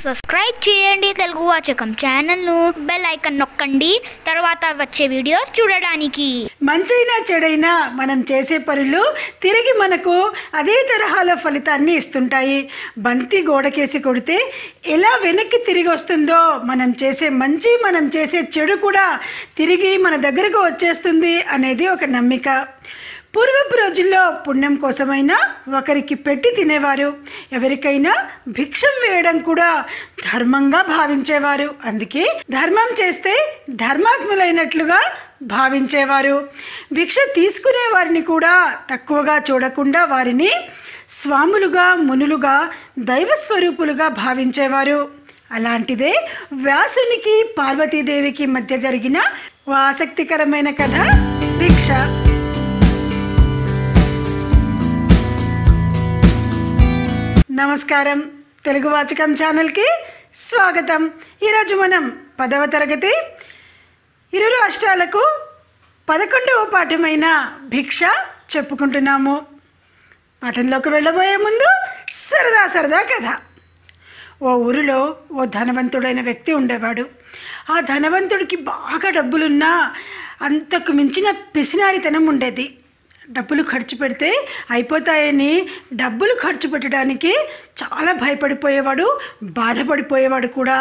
subscribe చేయండి తెలుగు వాచకం ఛానల్ను bell icon నొక్కండి తర్వాత వచ్చే వీడియోస్ చూడడానికి మంచైనా చెడైనా మనం చేసే పనులు తిరిగి మనకు అదే తరహాలో ఫలితాన్ని ఇస్తుంటాయి బంతి గోడకేసి కొడితే ఎలా వెనక్కి తిరిగి వస్తుందో మనం చేసే మంచి మనం చేసే చెడు కూడా తిరిగి మన దగ్గరకు వచ్చేస్తుంది అనేది ఒక నమ్మిక పూర్వపు రోజుల్లో పుణ్యం కోసమైనా ఒకరికి పెట్టి తినేవారు ఎవరికైనా భిక్షం వేయడం కూడా ధర్మంగా భావించేవారు అందుకే ధర్మం చేస్తే ధర్మాత్ములైనట్లుగా భావించేవారు భిక్ష తీసుకునే వారిని కూడా తక్కువగా చూడకుండా వారిని స్వాములుగా మునులుగా దైవ స్వరూపులుగా భావించేవారు అలాంటిదే వ్యాసునికి పార్వతీదేవికి మధ్య జరిగిన ఓ ఆసక్తికరమైన కథ భిక్ష నమస్కారం తెలుగు వాచకం ఛానల్కి స్వాగతం ఈరోజు మనం పదవ తరగతి ఇరు రాష్ట్రాలకు పదకొండవ పాఠమైన భిక్ష చెప్పుకుంటున్నాము పాఠంలోకి వెళ్ళబోయే ముందు సరదా సరదా కథ ఓ ఊరిలో ఓ ధనవంతుడైన వ్యక్తి ఉండేవాడు ఆ ధనవంతుడికి బాగా డబ్బులున్నా అంతకు మించిన పిసినారితనం ఉండేది డబ్బులు ఖర్చు పెడితే అయిపోతాయని డబ్బులు ఖర్చు పెట్టడానికి చాలా భయపడిపోయేవాడు బాధపడిపోయేవాడు కూడా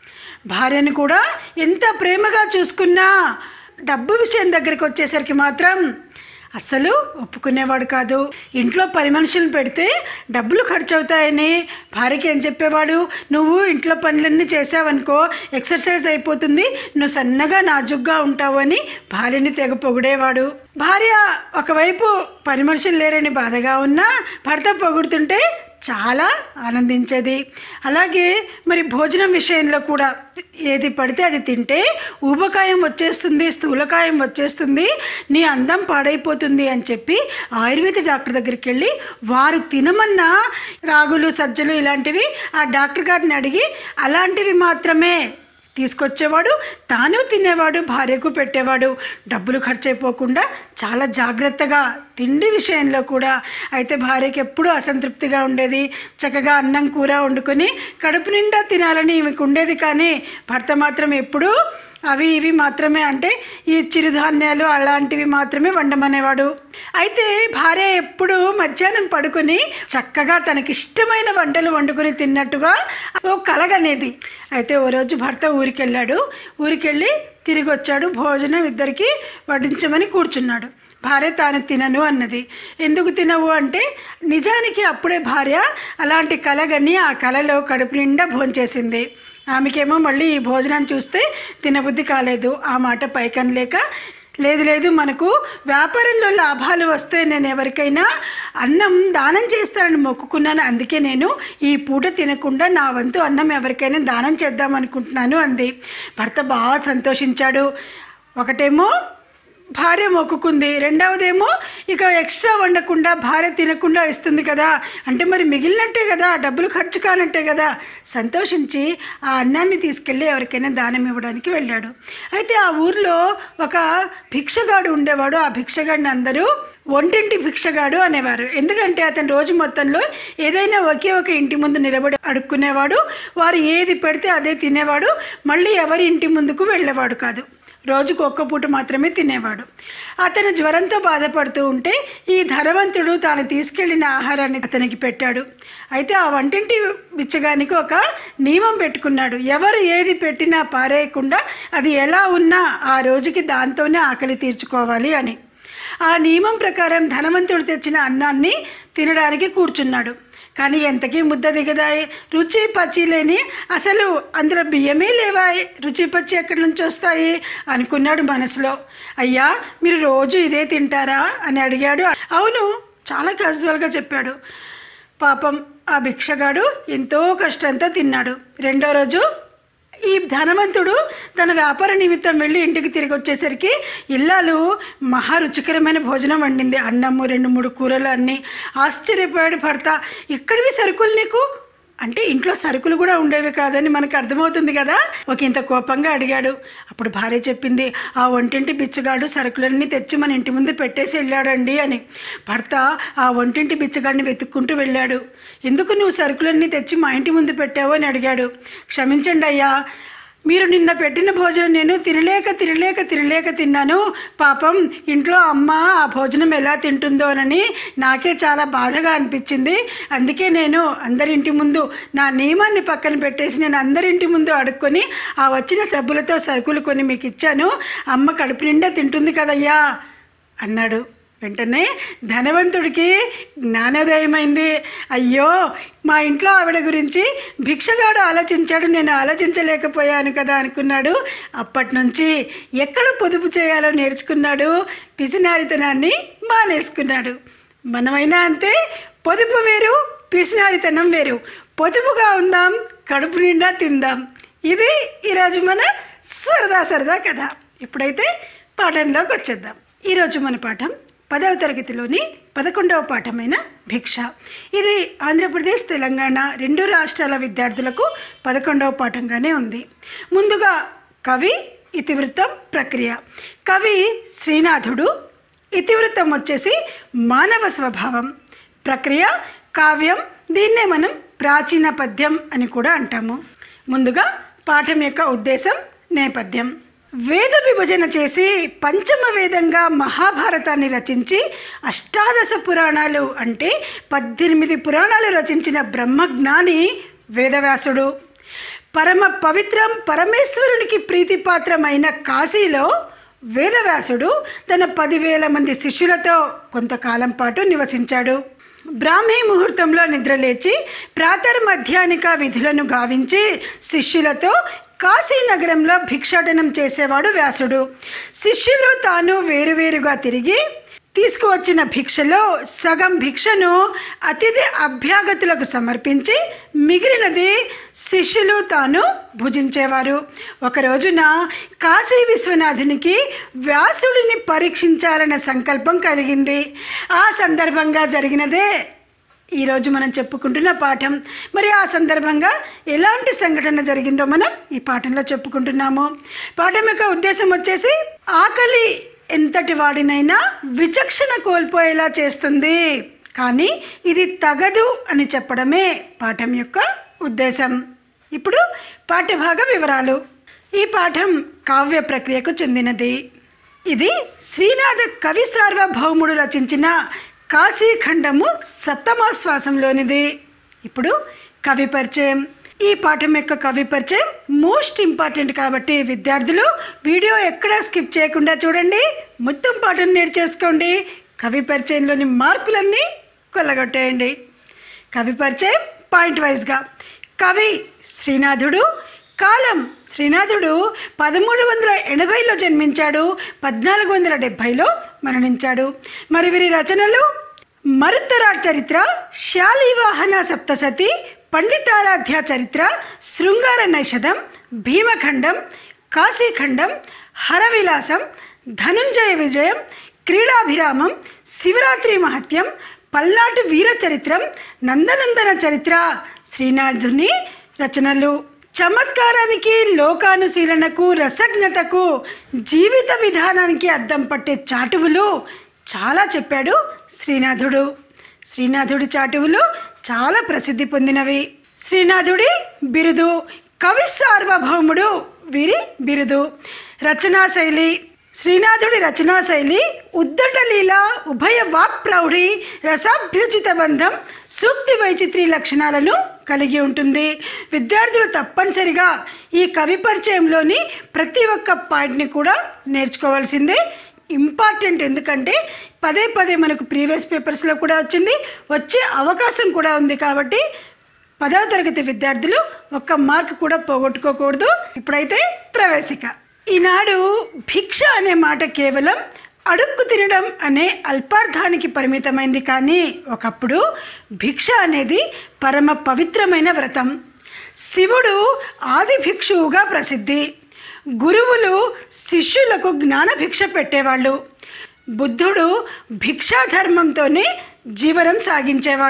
భార్యను కూడా ఎంత ప్రేమగా చూసుకున్నా డబ్బు విషయం దగ్గరికి వచ్చేసరికి మాత్రం అస్సలు ఒప్పుకునేవాడు కాదు ఇంట్లో పని మనుషులను పెడితే డబ్బులు ఖర్చు అవుతాయని భార్యకి ఏం చెప్పేవాడు నువ్వు ఇంట్లో పనులన్నీ చేసావనుకో ఎక్సర్సైజ్ అయిపోతుంది నువ్వు సన్నగా నాజుగ్గా ఉంటావు అని భార్యని తెగ పొగిడేవాడు భార్య ఒకవైపు పని మనుషులు లేరని బాధగా ఉన్నా భర్త పొగుడుతుంటే చాలా ఆనందించేది అలాగే మరి భోజనం విషయంలో కూడా ఏది పడితే అది తింటే ఊబకాయం వచ్చేస్తుంది స్థూలకాయం వచ్చేస్తుంది నీ అందం పాడైపోతుంది అని చెప్పి ఆయుర్వేద డాక్టర్ దగ్గరికి వెళ్ళి వారు తినమన్న రాగులు సజ్జలు ఇలాంటివి ఆ డాక్టర్ గారిని అడిగి అలాంటివి మాత్రమే తీసుకొచ్చేవాడు తాను తినేవాడు భార్యకు పెట్టేవాడు డబ్బులు ఖర్చు అయిపోకుండా చాలా జాగ్రత్తగా తిండి విషయంలో కూడా అయితే భార్యకి ఎప్పుడూ అసంతృప్తిగా ఉండేది చక్కగా అన్నం కూర వండుకొని కడుపు నిండా తినాలని ఈమెకు ఉండేది కానీ భర్త మాత్రం ఎప్పుడూ అవి ఇవి మాత్రమే అంటే ఈ చిరుధాన్యాలు అలాంటివి మాత్రమే వండమనేవాడు అయితే భార్య ఎప్పుడు మధ్యాహ్నం పడుకొని చక్కగా తనకిష్టమైన వంటలు వండుకొని తిన్నట్టుగా ఓ కలగనేది అయితే ఓ రోజు భర్త ఊరికెళ్ళాడు ఊరికెళ్ళి తిరిగి వచ్చాడు భోజనం ఇద్దరికి వడ్డించమని కూర్చున్నాడు భార్య తాను తినను అన్నది ఎందుకు తినవు అంటే నిజానికి అప్పుడే భార్య అలాంటి కలగని ఆ కలలో కడుపు నిండా భోంచేసింది ఆమెకేమో మళ్ళీ ఈ భోజనం చూస్తే తినబుద్ధి కాలేదు ఆ మాట పైకం లేక లేదు లేదు మనకు వ్యాపారంలో లాభాలు వస్తే నేను ఎవరికైనా అన్నం దానం చేస్తానని మొక్కుకున్నాను అందుకే నేను ఈ పూట తినకుండా నా వంతు అన్నం ఎవరికైనా దానం చేద్దాం అనుకుంటున్నాను అంది భర్త బాగా సంతోషించాడు ఒకటేమో భార్య మొక్కుకుంది రెండవదేమో ఇక ఎక్స్ట్రా వండకుండా భార్య తినకుండా ఇస్తుంది కదా అంటే మరి మిగిలినట్టే కదా డబ్బులు ఖర్చు కానట్టే కదా సంతోషించి ఆ అన్నాన్ని తీసుకెళ్ళి ఎవరికైనా దానం ఇవ్వడానికి వెళ్ళాడు అయితే ఆ ఊర్లో ఒక భిక్షగాడు ఉండేవాడు ఆ భిక్షగాడిని అందరూ ఒంటింటి భిక్షగాడు అనేవారు ఎందుకంటే అతను రోజు మొత్తంలో ఏదైనా ఒకే ఒక ఇంటి ముందు నిలబడి అడుక్కునేవాడు వారు ఏది పెడితే అదే తినేవాడు మళ్ళీ ఎవరి ఇంటి ముందుకు వెళ్ళేవాడు కాదు రోజుకు ఒక్క పూట మాత్రమే తినేవాడు అతను జ్వరంతో బాధపడుతూ ఉంటే ఈ ధనవంతుడు తాను తీసుకెళ్లిన ఆహారాన్ని అతనికి పెట్టాడు అయితే ఆ వంటింటి బిచ్చగానికి ఒక నియమం పెట్టుకున్నాడు ఎవరు ఏది పెట్టినా పారేయకుండా అది ఎలా ఉన్నా ఆ రోజుకి దాంతోనే ఆకలి తీర్చుకోవాలి అని ఆ నియమం ప్రకారం ధనవంతుడు తెచ్చిన అన్నాన్ని తినడానికి కూర్చున్నాడు కానీ ఎంతకీ ముద్ద దిగదాయి రుచి పచ్చి లేని అసలు అందులో బియ్యమే లేవాయి రుచి పచ్చి ఎక్కడి నుంచి వస్తాయి అనుకున్నాడు మనసులో అయ్యా మీరు రోజు ఇదే తింటారా అని అడిగాడు అవును చాలా క్యాజువల్గా చెప్పాడు పాపం ఆ భిక్షగాడు ఎంతో కష్టంతో తిన్నాడు రెండో రోజు ఈ ధనవంతుడు తన వ్యాపార నిమిత్తం వెళ్ళి ఇంటికి తిరిగి వచ్చేసరికి ఇల్లాలు మహా రుచికరమైన భోజనం వండింది అన్నము రెండు మూడు కూరలు అన్నీ ఆశ్చర్యపోయాడు భర్త ఇక్కడివి సరుకులు నీకు అంటే ఇంట్లో సరుకులు కూడా ఉండేవి కాదని మనకు అర్థమవుతుంది కదా ఒక ఇంత కోపంగా అడిగాడు అప్పుడు భార్య చెప్పింది ఆ వంటింటి బిచ్చగాడు సరుకులన్నీ తెచ్చి మన ఇంటి ముందు పెట్టేసి వెళ్ళాడండి అని భర్త ఆ వంటింటి బిచ్చగాడిని వెతుక్కుంటూ వెళ్ళాడు ఎందుకు నువ్వు సరుకులన్నీ తెచ్చి మా ఇంటి ముందు పెట్టావు అని అడిగాడు క్షమించండి అయ్యా మీరు నిన్న పెట్టిన భోజనం నేను తినలేక తినలేక తినలేక తిన్నాను పాపం ఇంట్లో అమ్మ ఆ భోజనం ఎలా తింటుందోనని నాకే చాలా బాధగా అనిపించింది అందుకే నేను అందరింటి ముందు నా నియమాన్ని పక్కన పెట్టేసి నేను అందరింటి ముందు అడుక్కొని ఆ వచ్చిన సబ్బులతో సరుకులు కొని మీకు ఇచ్చాను అమ్మ కడుపు నిండా తింటుంది కదయ్యా అన్నాడు వెంటనే ధనవంతుడికి జ్ఞానోదయమైంది అయ్యో మా ఇంట్లో ఆవిడ గురించి భిక్షగాడు ఆలోచించాడు నేను ఆలోచించలేకపోయాను కదా అనుకున్నాడు అప్పటి నుంచి ఎక్కడ పొదుపు చేయాలో నేర్చుకున్నాడు పిసినారితనాన్ని మానేసుకున్నాడు మనమైనా అంతే పొదుపు వేరు పిసినారితనం వేరు పొదుపుగా ఉందాం కడుపు నిండా తిందాం ఇది ఈరోజు మన సరదా సరదా కథ ఇప్పుడైతే పాఠంలోకి వచ్చేద్దాం ఈరోజు మన పాఠం పదవ తరగతిలోని పదకొండవ పాఠమైన భిక్ష ఇది ఆంధ్రప్రదేశ్ తెలంగాణ రెండు రాష్ట్రాల విద్యార్థులకు పదకొండవ పాఠంగానే ఉంది ముందుగా కవి ఇతివృత్తం ప్రక్రియ కవి శ్రీనాథుడు ఇతివృత్తం వచ్చేసి మానవ స్వభావం ప్రక్రియ కావ్యం దీన్నే మనం ప్రాచీన పద్యం అని కూడా అంటాము ముందుగా పాఠం యొక్క ఉద్దేశం నేపథ్యం వేద విభజన చేసి పంచమ వేదంగా మహాభారతాన్ని రచించి అష్టాదశ పురాణాలు అంటే పద్దెనిమిది పురాణాలు రచించిన బ్రహ్మజ్ఞాని వేదవ్యాసుడు పరమ పవిత్రం పరమేశ్వరునికి ప్రీతిపాత్రమైన కాశీలో వేదవ్యాసుడు తన పదివేల మంది శిష్యులతో కొంతకాలం పాటు నివసించాడు బ్రాహ్మీ ముహూర్తంలో నిద్రలేచి ప్రాతర్మధ్యానిక విధులను గావించి శిష్యులతో కాశీ నగరంలో భిక్షాటనం చేసేవాడు వ్యాసుడు శిష్యులు తాను వేరువేరుగా తిరిగి తీసుకువచ్చిన భిక్షలో సగం భిక్షను అతిథి అభ్యాగతులకు సమర్పించి మిగిలినది శిష్యులు తాను భుజించేవారు ఒక రోజున కాశీ విశ్వనాథునికి వ్యాసుడిని పరీక్షించాలన్న సంకల్పం కలిగింది ఆ సందర్భంగా జరిగినదే ఈరోజు మనం చెప్పుకుంటున్న పాఠం మరి ఆ సందర్భంగా ఎలాంటి సంఘటన జరిగిందో మనం ఈ పాఠంలో చెప్పుకుంటున్నాము పాఠం యొక్క ఉద్దేశం వచ్చేసి ఆకలి ఎంతటి వాడినైనా విచక్షణ కోల్పోయేలా చేస్తుంది కానీ ఇది తగదు అని చెప్పడమే పాఠం యొక్క ఉద్దేశం ఇప్పుడు పాఠ్యభాగ వివరాలు ఈ పాఠం కావ్య ప్రక్రియకు చెందినది ఇది శ్రీనాథ కవి సార్వభౌముడు రచించిన కాశీఖండము సప్తమాశ్వాసంలోనిది ఇప్పుడు కవి పరిచయం ఈ పాఠం యొక్క కవి పరిచయం మోస్ట్ ఇంపార్టెంట్ కాబట్టి విద్యార్థులు వీడియో ఎక్కడా స్కిప్ చేయకుండా చూడండి మొత్తం పాఠం నేర్చేసుకోండి కవి పరిచయంలోని మార్కులన్నీ కొల్లగొట్టేయండి కవి పరిచయం పాయింట్ వైజ్గా కవి శ్రీనాథుడు కాలం శ్రీనాథుడు పదమూడు వందల ఎనభైలో జన్మించాడు పద్నాలుగు వందల డెబ్భైలో మరణించాడు మరి వీరి రచనలు మరుత్తరాట్ చరిత్ర శాలివాహన సప్తసతి పండితారాధ్య చరిత్ర శృంగార నైషధం భీమఖండం కాశీఖండం హరవిలాసం ధనుంజయ విజయం క్రీడాభిరామం శివరాత్రి మహత్యం పల్నాటి వీర చరిత్రం నందనందన చరిత్ర శ్రీనాథుని రచనలు చమత్కారానికి లోకానుశీలనకు రసజ్ఞతకు జీవిత విధానానికి అద్దం పట్టే చాటువులు చాలా చెప్పాడు శ్రీనాథుడు శ్రీనాథుడి చాటువులు చాలా ప్రసిద్ధి పొందినవి శ్రీనాథుడి బిరుదు కవి సార్వభౌముడు వీరి బిరుదు రచనా శైలి శ్రీనాథుడి రచనా శైలి ఉద్దండలీల ఉభయ వాక్ ప్రౌఢి రసాభ్యుచిత బంధం సూక్తి వైచిత్రి లక్షణాలను కలిగి ఉంటుంది విద్యార్థులు తప్పనిసరిగా ఈ కవి పరిచయంలోని ప్రతి ఒక్క పాయింట్ని కూడా నేర్చుకోవాల్సిందే ఇంపార్టెంట్ ఎందుకంటే పదే పదే మనకు ప్రీవియస్ పేపర్స్లో కూడా వచ్చింది వచ్చే అవకాశం కూడా ఉంది కాబట్టి పదవ తరగతి విద్యార్థులు ఒక్క మార్క్ కూడా పోగొట్టుకోకూడదు ఇప్పుడైతే ప్రవేశిక ఈనాడు భిక్ష అనే మాట కేవలం అడుక్కు తినడం అనే అల్పార్థానికి పరిమితమైంది కానీ ఒకప్పుడు భిక్ష అనేది పరమ పవిత్రమైన వ్రతం శివుడు ఆది భిక్షువుగా ప్రసిద్ధి గురువులు శిష్యులకు జ్ఞాన భిక్ష పెట్టేవాళ్ళు బుద్ధుడు భిక్షాధర్మంతోనే జీవనం సాగించేవాడు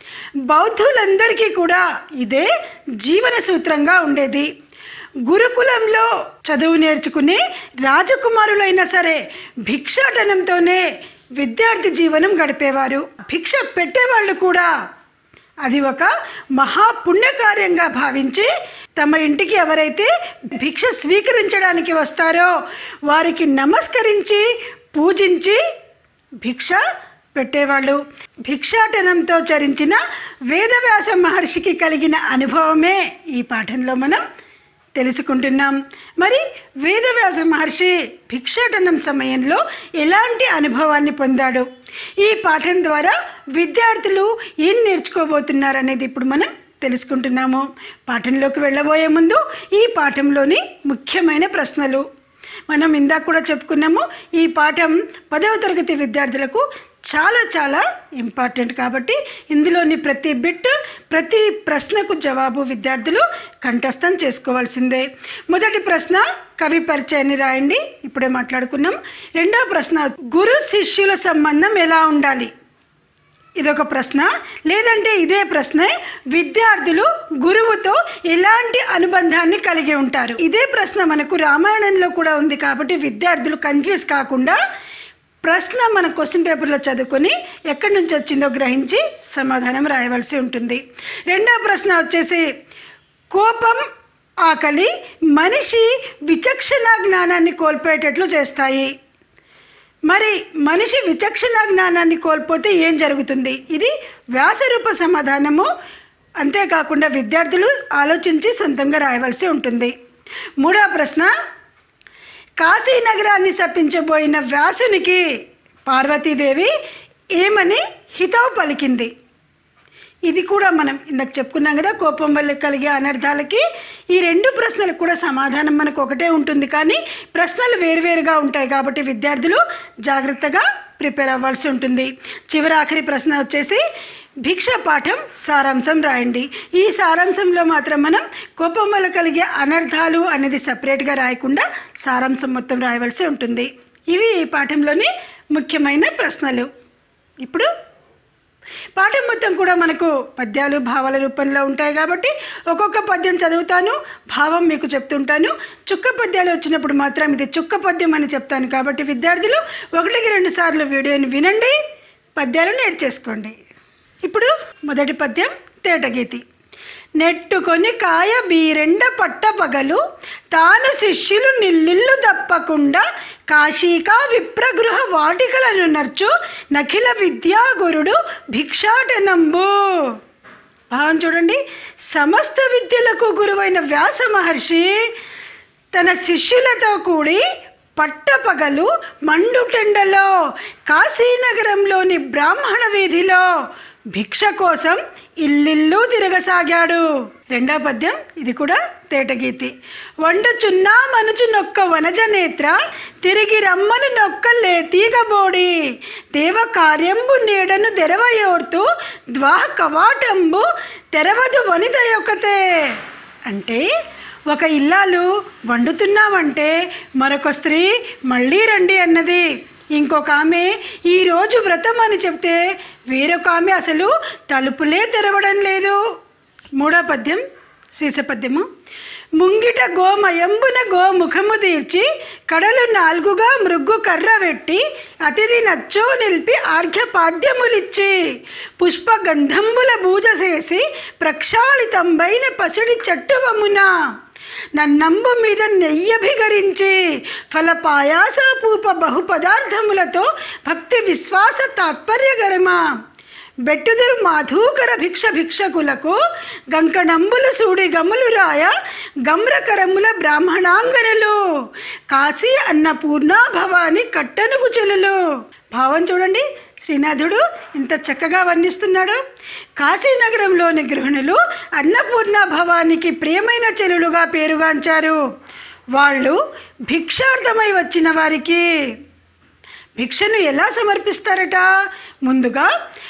బౌద్ధులందరికీ కూడా ఇదే జీవన సూత్రంగా ఉండేది గురుకులంలో చదువు నేర్చుకుని రాజకుమారులైనా సరే భిక్షాటనంతోనే విద్యార్థి జీవనం గడిపేవారు భిక్ష పెట్టేవాళ్ళు కూడా అది ఒక మహాపుణ్యకార్యంగా భావించి తమ ఇంటికి ఎవరైతే భిక్ష స్వీకరించడానికి వస్తారో వారికి నమస్కరించి పూజించి భిక్ష పెట్టేవాళ్ళు భిక్షాటనంతో చరించిన వేదవ్యాస మహర్షికి కలిగిన అనుభవమే ఈ పాఠంలో మనం తెలుసుకుంటున్నాం మరి వేదవ్యాస మహర్షి భిక్షాటనం సమయంలో ఎలాంటి అనుభవాన్ని పొందాడు ఈ పాఠం ద్వారా విద్యార్థులు ఏం నేర్చుకోబోతున్నారు అనేది ఇప్పుడు మనం తెలుసుకుంటున్నాము పాఠంలోకి వెళ్ళబోయే ముందు ఈ పాఠంలోని ముఖ్యమైన ప్రశ్నలు మనం ఇందాక కూడా చెప్పుకున్నాము ఈ పాఠం పదవ తరగతి విద్యార్థులకు చాలా చాలా ఇంపార్టెంట్ కాబట్టి ఇందులోని ప్రతి బిట్ ప్రతి ప్రశ్నకు జవాబు విద్యార్థులు కంఠస్థం చేసుకోవాల్సిందే మొదటి ప్రశ్న కవి పరిచయాన్ని రాయండి ఇప్పుడే మాట్లాడుకున్నాం రెండవ ప్రశ్న గురు శిష్యుల సంబంధం ఎలా ఉండాలి ఇదొక ప్రశ్న లేదంటే ఇదే ప్రశ్న విద్యార్థులు గురువుతో ఎలాంటి అనుబంధాన్ని కలిగి ఉంటారు ఇదే ప్రశ్న మనకు రామాయణంలో కూడా ఉంది కాబట్టి విద్యార్థులు కన్ఫ్యూజ్ కాకుండా ప్రశ్న మన క్వశ్చన్ పేపర్లో చదువుకొని ఎక్కడి నుంచి వచ్చిందో గ్రహించి సమాధానం రాయవలసి ఉంటుంది రెండో ప్రశ్న వచ్చేసి కోపం ఆకలి మనిషి విచక్షణ జ్ఞానాన్ని కోల్పోయేటట్లు చేస్తాయి మరి మనిషి విచక్షణ జ్ఞానాన్ని కోల్పోతే ఏం జరుగుతుంది ఇది వ్యాసరూప సమాధానము అంతేకాకుండా విద్యార్థులు ఆలోచించి సొంతంగా రాయవలసి ఉంటుంది మూడవ ప్రశ్న కాశీ నగరాన్ని శపించబోయిన వ్యాసునికి పార్వతీదేవి ఏమని హితవు పలికింది ఇది కూడా మనం ఇందాక చెప్పుకున్నాం కదా కోపం వల్ల కలిగే అనర్థాలకి ఈ రెండు ప్రశ్నలకు కూడా సమాధానం మనకు ఒకటే ఉంటుంది కానీ ప్రశ్నలు వేరువేరుగా ఉంటాయి కాబట్టి విద్యార్థులు జాగ్రత్తగా ప్రిపేర్ అవ్వాల్సి ఉంటుంది చివరి ఆఖరి ప్రశ్న వచ్చేసి భిక్ష పాఠం సారాంశం రాయండి ఈ సారాంశంలో మాత్రం మనం కోపం వల్ల కలిగే అనర్థాలు అనేది సపరేట్గా రాయకుండా సారాంశం మొత్తం రాయవలసి ఉంటుంది ఇవి ఈ పాఠంలోని ముఖ్యమైన ప్రశ్నలు ఇప్పుడు పాఠం మొత్తం కూడా మనకు పద్యాలు భావాల రూపంలో ఉంటాయి కాబట్టి ఒక్కొక్క పద్యం చదువుతాను భావం మీకు చెప్తుంటాను చుక్క పద్యాలు వచ్చినప్పుడు మాత్రం ఇది చుక్క పద్యం అని చెప్తాను కాబట్టి విద్యార్థులు ఒకటికి రెండు సార్లు వీడియోని వినండి పద్యాలు నేర్చేసుకోండి ఇప్పుడు మొదటి పద్యం తేటగీతి నెట్టుకొని కాయ బీరెండ పట్టపగలు తాను శిష్యులు నిల్లిల్లు తప్పకుండా కాశీకా విప్రగృహ వాటికలను నర్చు నఖిల విద్యాగురుడు భిక్షాటనంబు భావం చూడండి సమస్త విద్యలకు గురువైన వ్యాస మహర్షి తన శిష్యులతో కూడి పట్టపగలు మండుటెండలో కాశీనగరంలోని బ్రాహ్మణ వీధిలో భిక్ష కోసం ఇల్లిల్లు తిరగసాగాడు రెండో పద్యం ఇది కూడా తేటగీతి వండుచున్నా మనుచు నొక్క వనజ నేత్ర తిరిగి రమ్మను నొక్కలే తీగబోడి దేవ కార్యంబు నీడను తెరవయోర్తు ద్వాహ కవాటంబు తెరవదు వనిత యొక్కతే అంటే ఒక ఇల్లాలు వండుతున్నామంటే మరొక స్త్రీ మళ్ళీ రండి అన్నది ఇంకొక ఆమె ఈరోజు వ్రతం అని చెప్తే వేరొక ఆమె అసలు తలుపులే తెరవడం లేదు మూడో పద్యం శీసపద్యము ముంగిట గోమయంబున గోముఖము తీర్చి కడలు నాలుగుగా మృగ్గు కర్ర పెట్టి అతిథి నచ్చో నిలిపి ఆర్ఘ్యపాద్యములిచ్చి పుష్పగంధంబుల పూజ చేసి ప్రక్షాళితంబైన పసిడి చట్టువమున నన్నంబు మీద నెయ్యభిగరించి ఫల పాయాస పూప బహు పదార్థములతో భక్తి విశ్వాస తాత్పర్యగరమా బెట్టుదురు మాధూకర భిక్ష భిక్షకులకు గంకణంబులు సూడి గమ్ములు రాయ గమ్రకరముల బ్రాహ్మణాంగనలు కాశీ అన్నపూర్ణ భవాని కట్టనుగు చెలులు భావం చూడండి శ్రీనాథుడు ఇంత చక్కగా వర్ణిస్తున్నాడు కాశీనగరంలోని గృహిణులు అన్నపూర్ణ భవానికి ప్రియమైన చెలులుగా పేరుగాంచారు వాళ్ళు భిక్షార్థమై వచ్చిన వారికి భిక్షను ఎలా సమర్పిస్తారట ముందుగా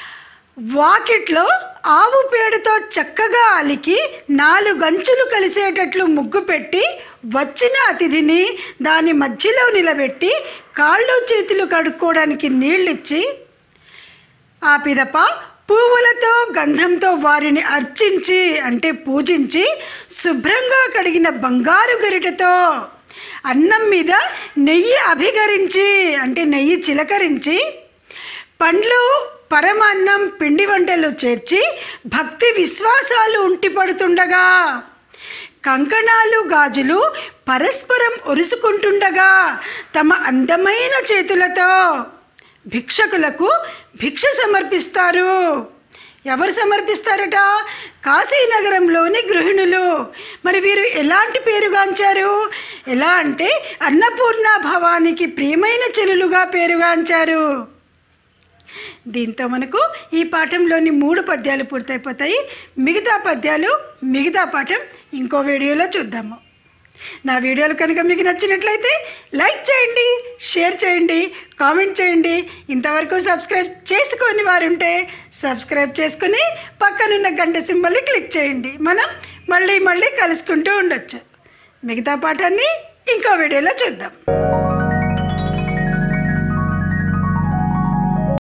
వాకిట్లో ఆవు పేడతో చక్కగా అలికి నాలుగు అంచులు కలిసేటట్లు ముగ్గు పెట్టి వచ్చిన అతిథిని దాని మధ్యలో నిలబెట్టి కాళ్ళు చేతులు కడుక్కోవడానికి నీళ్ళిచ్చి ఆ పిదప పువ్వులతో గంధంతో వారిని అర్చించి అంటే పూజించి శుభ్రంగా కడిగిన బంగారు గరిటెతో అన్నం మీద నెయ్యి అభిగరించి అంటే నెయ్యి చిలకరించి పండ్లు పరమాన్నం పిండి వంటలు చేర్చి భక్తి విశ్వాసాలు ఉంటిపడుతుండగా కంకణాలు గాజులు పరస్పరం ఒరుసుకుంటుండగా తమ అందమైన చేతులతో భిక్షకులకు భిక్ష సమర్పిస్తారు ఎవరు సమర్పిస్తారట కాశీనగరంలోని గృహిణులు మరి వీరు ఎలాంటి పేరుగాంచారు ఎలా అంటే అన్నపూర్ణ భవానికి ప్రియమైన చెలులుగా పేరుగాంచారు దీంతో మనకు ఈ పాఠంలోని మూడు పద్యాలు పూర్తయిపోతాయి మిగతా పద్యాలు మిగతా పాఠం ఇంకో వీడియోలో చూద్దాము నా వీడియోలు కనుక మీకు నచ్చినట్లయితే లైక్ చేయండి షేర్ చేయండి కామెంట్ చేయండి ఇంతవరకు సబ్స్క్రైబ్ చేసుకొని వారుంటే సబ్స్క్రైబ్ చేసుకుని పక్కనున్న గంట సింబల్ని క్లిక్ చేయండి మనం మళ్ళీ మళ్ళీ కలుసుకుంటూ ఉండొచ్చు మిగతా పాఠాన్ని ఇంకో వీడియోలో చూద్దాం